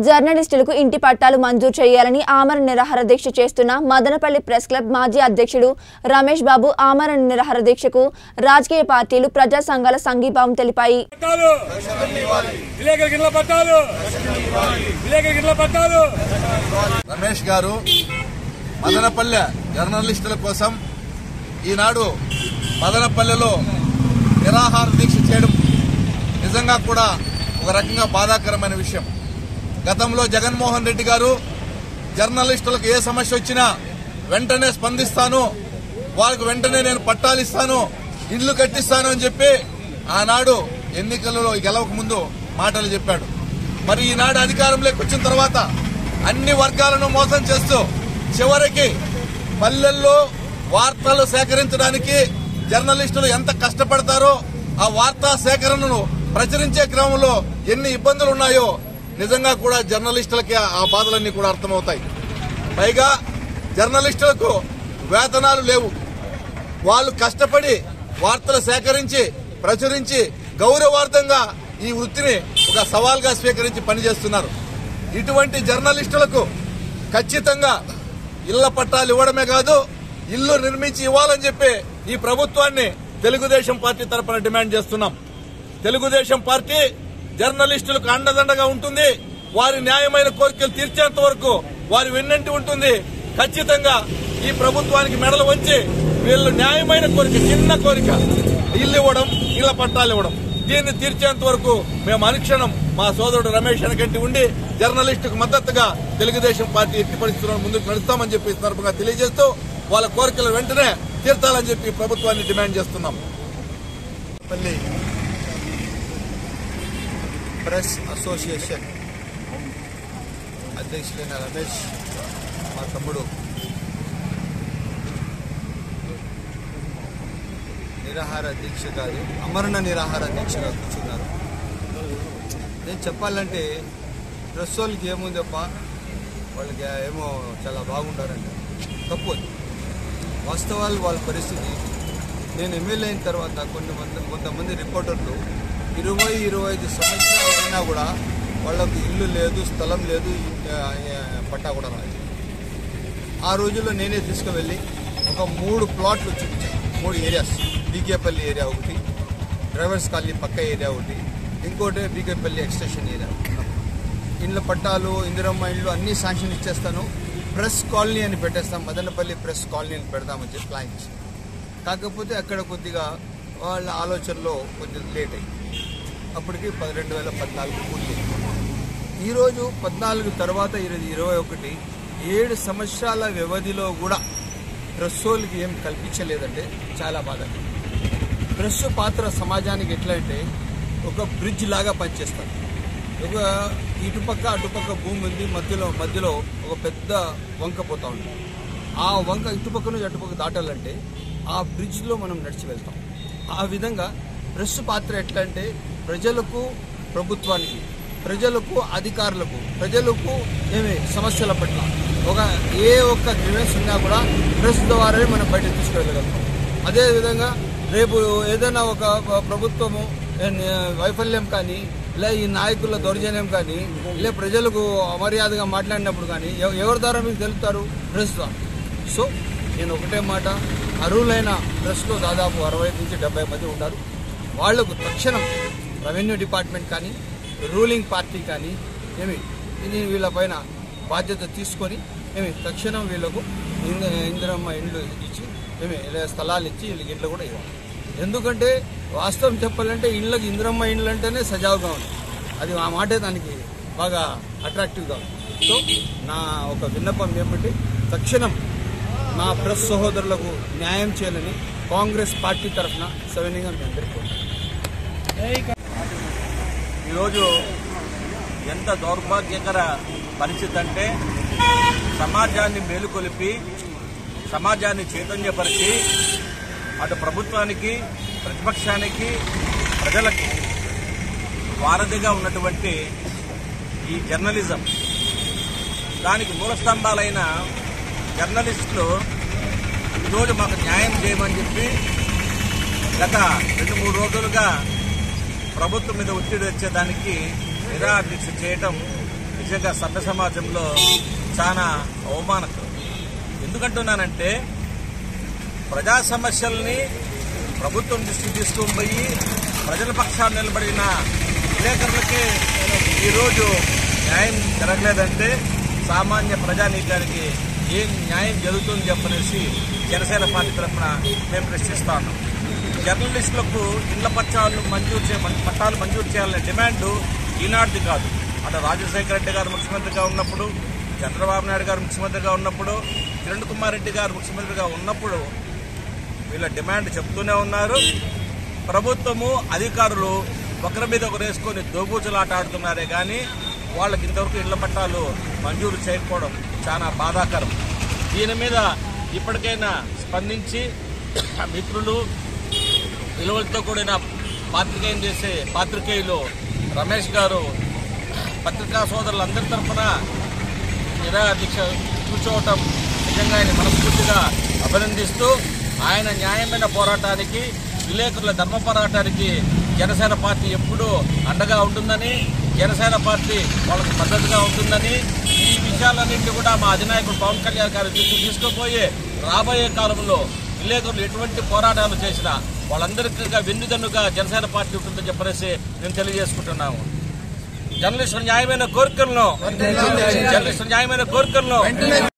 జర్నలిస్టులకు ఇంటి పట్టాలు మంజూరు చేయాలని ఆమరణ నిరాహార దీక్ష చేస్తున్న మదనపల్లి ప్రెస్ క్లబ్ మాజీ అధ్యక్షుడు రమేష్ బాబు ఆమరణ నిరాహార దీక్షకు రాజకీయ పార్టీలు ప్రజా సంఘాల సంఘీభావం తెలిపాయి పట్టాలు విలేకరికి ఇళ్ళ పట్టాలు విలేకరికి ఇళ్ళ పట్టాలు రమేష్ గారు మదనపల్లె జర్నలిస్టుల కోసం ఈనాడు మదనపల్లెలో నిరాహార దీక్ష చేయడం నిజంగా కూడా ఒక రకంగా బాధాకరమైన విషయం గతంలో జగన్మోహన్ రెడ్డి గారు జర్నలిస్టులకు ఏ సమస్య వచ్చినా వెంటనే స్పందిస్తాను వాళ్ళకు వెంటనే నేను పట్టాలు ఇస్తాను ఇల్లు కట్టిస్తాను అని చెప్పి ఆనాడు ఎన్నికలలో గెలవక ముందు మాటలు చెప్పాడు మరి ఈనాడు అధికారంలోకి వచ్చిన తర్వాత అన్ని వర్గాలను మోసం చేస్తూ చివరికి పల్లెల్లో వార్తలు సేకరించడానికి జర్నలిస్టులు ఎంత కష్టపడతారో ఆ వార్తా సేకరణను ప్రచురించే క్రమంలో ఎన్ని ఇబ్బందులు ఉన్నాయో నిజంగా కూడా జర్నలిస్టులకి ఆ బాధలన్నీ కూడా అర్థమవుతాయి పైగా జర్నలిస్టులకు వేతనాలు లేవు వాళ్ళు కష్టపడి వార్తలు సేకరించి ప్రచురించి గౌరవార్థంగా ఈ వృత్తిని ఒక సవాల్గా స్వీకరించి పనిచేస్తున్నారు ఇటువంటి జర్నలిస్టులకు ఖచ్చితంగా ఇళ్ల పట్టాలు ఇవ్వడమే కాదు ఇల్లు నిర్మించి ఇవ్వాలని చెప్పి ఈ ప్రభుత్వాన్ని తెలుగుదేశం పార్టీ తరపున డిమాండ్ చేస్తున్నాం తెలుగుదేశం పార్టీ జర్నలిస్టులకు అండదండగా ఉంటుంది వారి న్యాయమైన కోరికలు తీర్చేంత వరకు వారి వెన్నంటి ఉంటుంది ఖచ్చితంగా ఈ ప్రభుత్వానికి మెడలు వంచి వీళ్ళు న్యాయమైన కోరిక చిన్న కోరిక ఇల్లు ఇవ్వడం ఇళ్ల పట్టాలు ఇవ్వడం దీన్ని తీర్చేంత వరకు మేము అనుక్షణం మా సోదరుడు రమేష్ అనకంటి ఉండి జర్నలిస్టుకు మద్దతుగా తెలుగుదేశం పార్టీ ఎట్టి పరిస్థితుల్లో ముందుకు నడుస్తామని చెప్పి ఈ సందర్భంగా తెలియజేస్తూ వాళ్ళ కోరికలు వెంటనే తీర్చాలని చెప్పి ప్రభుత్వాన్ని డిమాండ్ చేస్తున్నాం పల్లి ప్రెస్ అసోసియేషన్ అధ్యక్షుడైన రమేష్ మా తమ్ముడు నిరాహార దీక్ష కాదు అమరణ నిరాహార దీక్షగా కూర్చున్నారు నేను చెప్పాలంటే ప్రెస్ వాళ్ళకి ఏముందప్ప వాళ్ళకి ఏమో చాలా బాగుంటారంట తప్పు అది. వాస్తవాలు వాళ్ళ పరిస్థితి నేను ఎమ్మెల్యే అయిన తర్వాత కొన్ని మంది కొంతమంది రిపోర్టర్లు ఇరవై ఇరవై ఐదు సంవత్సరాలు అయినా కూడా వాళ్ళకు ఇల్లు లేదు స్థలం లేదు ఆ, ఆ, పట్టా కూడా రాదు ఆ రోజుల్లో నేనే తీసుకువెళ్ళి ఒక మూడు ప్లాట్లు చూపించాను మూడు ఏరియాస్ బీకేపల్లి ఏరియా ఒకటి డ్రైవర్స్ కాలనీ పక్క ఏరియా ఒకటి ఇంకోటి బీకేపల్లి ఎక్స్టెన్షన్ ఏరియా ఇండ్ల పట్టాలు ఇందిరమ్మ ఇండ్లు అన్ని శాంక్షన్ ఇచ్చేస్తాను ప్రెస్ కాలనీ అని పెట్టేస్తాం మదనపల్లి ప్రెస్ కాలనీ అని పెడదామని చెప్పి ప్లాన్ చేశాను కాకపోతే అక్కడ కొద్దిగా వాళ్ళ ఆలోచనలో కొంచెం లేట్ అయింది అప్పటికి పన్నెండు వేల పద్నాలుగు పూర్తి ఈరోజు పద్నాలుగు తర్వాత ఈరోజు ఇరవై ఒకటి ఏడు సంవత్సరాల వ్యవధిలో కూడా ప్రెస్ వాళ్ళకి ఏం కల్పించలేదంటే చాలా బాధ ప్రెస్ పాత్ర సమాజానికి ఎట్లా అంటే ఒక బ్రిడ్జ్ లాగా పనిచేస్తారు ఒక ఇటుపక్క అటుపక్క భూమి ఉంది మధ్యలో మధ్యలో ఒక పెద్ద వంక పోతా ఉంది ఆ వంక ఇటుపక్క నుంచి అటుపక్క దాటాలంటే ఆ బ్రిడ్జ్లో మనం నడిచి వెళ్తాం ఆ విధంగా ప్రెస్ పాత్ర ఎట్లా అంటే ప్రజలకు ప్రభుత్వానికి ప్రజలకు అధికారులకు ప్రజలకు ఏమి సమస్యల పట్ల ఒక ఏ ఒక్క గ్రీవెన్స్ ఉన్నా కూడా ప్రెస్ ద్వారానే మనం బయటకు తీసుకువెళ్ళగలుగుతాం అదేవిధంగా రేపు ఏదైనా ఒక ప్రభుత్వము ఏ- వైఫల్యం కానీ లే ఈ నాయకుల దౌర్జన్యం కానీ లే ప్రజలకు అమర్యాదగా మాట్లాడినప్పుడు కానీ ఎవ- ఎవరి ద్వారా మీకు తెలుపుతారు ప్రెస్ ద్వారా సో నేను ఒకటే మాట అర్హులైన ప్రెస్లో దాదాపు అరవై నుంచి డెబ్బై మంది ఉన్నారు వాళ్లకు తక్షణం రెవెన్యూ డిపార్ట్మెంట్ కానీ రూలింగ్ పార్టీ కానీ ఏమి ఇది వీళ్ళపైన బాధ్యత తీసుకొని ఏమి తక్షణం వీళ్ళకు ఇంద ఇందిరమ్మ ఇండ్లు ఇచ్చి ఏమి ఇలా స్థలాలు ఇచ్చి వీళ్ళకి ఇండ్లు కూడా ఇవ్వాలి ఎందుకంటే వాస్తవం చెప్పాలంటే ఇండ్లకి ఇందిరమ్మ ఇండ్లు అంటేనే సజావుగా ఉంది అది ఆ మాటే దానికి బాగా అట్రాక్టివ్గా ఉంది సో నా ఒక విన్నపం ఏమిటి తక్షణం నా ప్రెస్ సహోదరులకు న్యాయం చేయాలని కాంగ్రెస్ పార్టీ తరఫున సవినీయంగా మేము అందరికీ ఈరోజు ఎంత దౌర్భాగ్యకర పరిస్థితి అంటే సమాజాన్ని మేలుకొలిపి సమాజాన్ని చైతన్యపరిచి అటు ప్రభుత్వానికి ప్రతిపక్షానికి ప్రజలకు వారధిగా ఉన్నటువంటి ఈ జర్నలిజం దానికి మూల స్తంభాలైన జర్నలిస్టులు ఈరోజు మాకు న్యాయం చేయమని చెప్పి గత రెండు మూడు రోజులుగా ప్రభుత్వం మీద ఒత్తిడి వచ్చేదానికి నిరాదీక్ష చేయటం నిజంగా సభ్య సమాజంలో చాలా అవమానకరం ఎందుకంటున్నానంటే ప్రజా సమస్యల్ని ప్రభుత్వం దృష్టికి తీసుకొని పోయి ప్రజల పక్షాన్ని నిలబడిన విలేకరులకే ఈరోజు న్యాయం జరగలేదంటే సామాన్య ప్రజానీకానికి ఏం న్యాయం జరుగుతుంది చెప్పనేసి జనసేన పార్టీ తరఫున మేము ప్రశ్నిస్తా ఉన్నాం జర్నలిస్టులకు ఇళ్ల పట్టాలు మంజూరు చే పట్టాలు మంజూరు చేయాలనే డిమాండ్ ఈనాటిది కాదు అటు రాజశేఖర రెడ్డి గారు ముఖ్యమంత్రిగా ఉన్నప్పుడు చంద్రబాబు నాయుడు గారు ముఖ్యమంత్రిగా ఉన్నప్పుడు కిరణ్ కుమార్ రెడ్డి గారు ముఖ్యమంత్రిగా ఉన్నప్పుడు వీళ్ళ డిమాండ్ చెప్తూనే ఉన్నారు ప్రభుత్వము అధికారులు ఒకరి మీద ఒకరు వేసుకొని దోబూచులాట ఆడుతున్నారే కానీ వాళ్ళకి ఇంతవరకు ఇళ్ల పట్టాలు మంజూరు చేయకపోవడం చాలా బాధాకరం దీని మీద ఇప్పటికైనా స్పందించి మిత్రులు విలువలతో కూడిన పాత్రికేయం చేసే పాత్రికేయులు రమేష్ గారు పత్రికా సోదరులందరి తరఫున నిరాహార దీక్ష కూర్చోవటం నిజంగా ఆయన మనస్ఫూర్తిగా అభినందిస్తూ ఆయన న్యాయమైన పోరాటానికి విలేకరుల ధర్మ పోరాటానికి జనసేన పార్టీ ఎప్పుడూ అండగా ఉంటుందని జనసేన పార్టీ వాళ్ళకి మద్దతుగా ఉంటుందని ఈ విషయాలన్నింటినీ కూడా మా అధినాయకుడు పవన్ కళ్యాణ్ గారు దృష్టికి తీసుకుపోయి రాబోయే కాలంలో విలేకరులు ఎటువంటి పోరాటాలు చేసినా వాళ్ళందరికీ వెన్నుదన్నుగా జనసేన పార్టీ ఉంటుందని చెప్పనేసి నేను తెలియజేసుకుంటున్నాము జర్నలిస్టుల న్యాయమైన కోరికలను జర్నలిస్టుల న్యాయమైన కోరికలను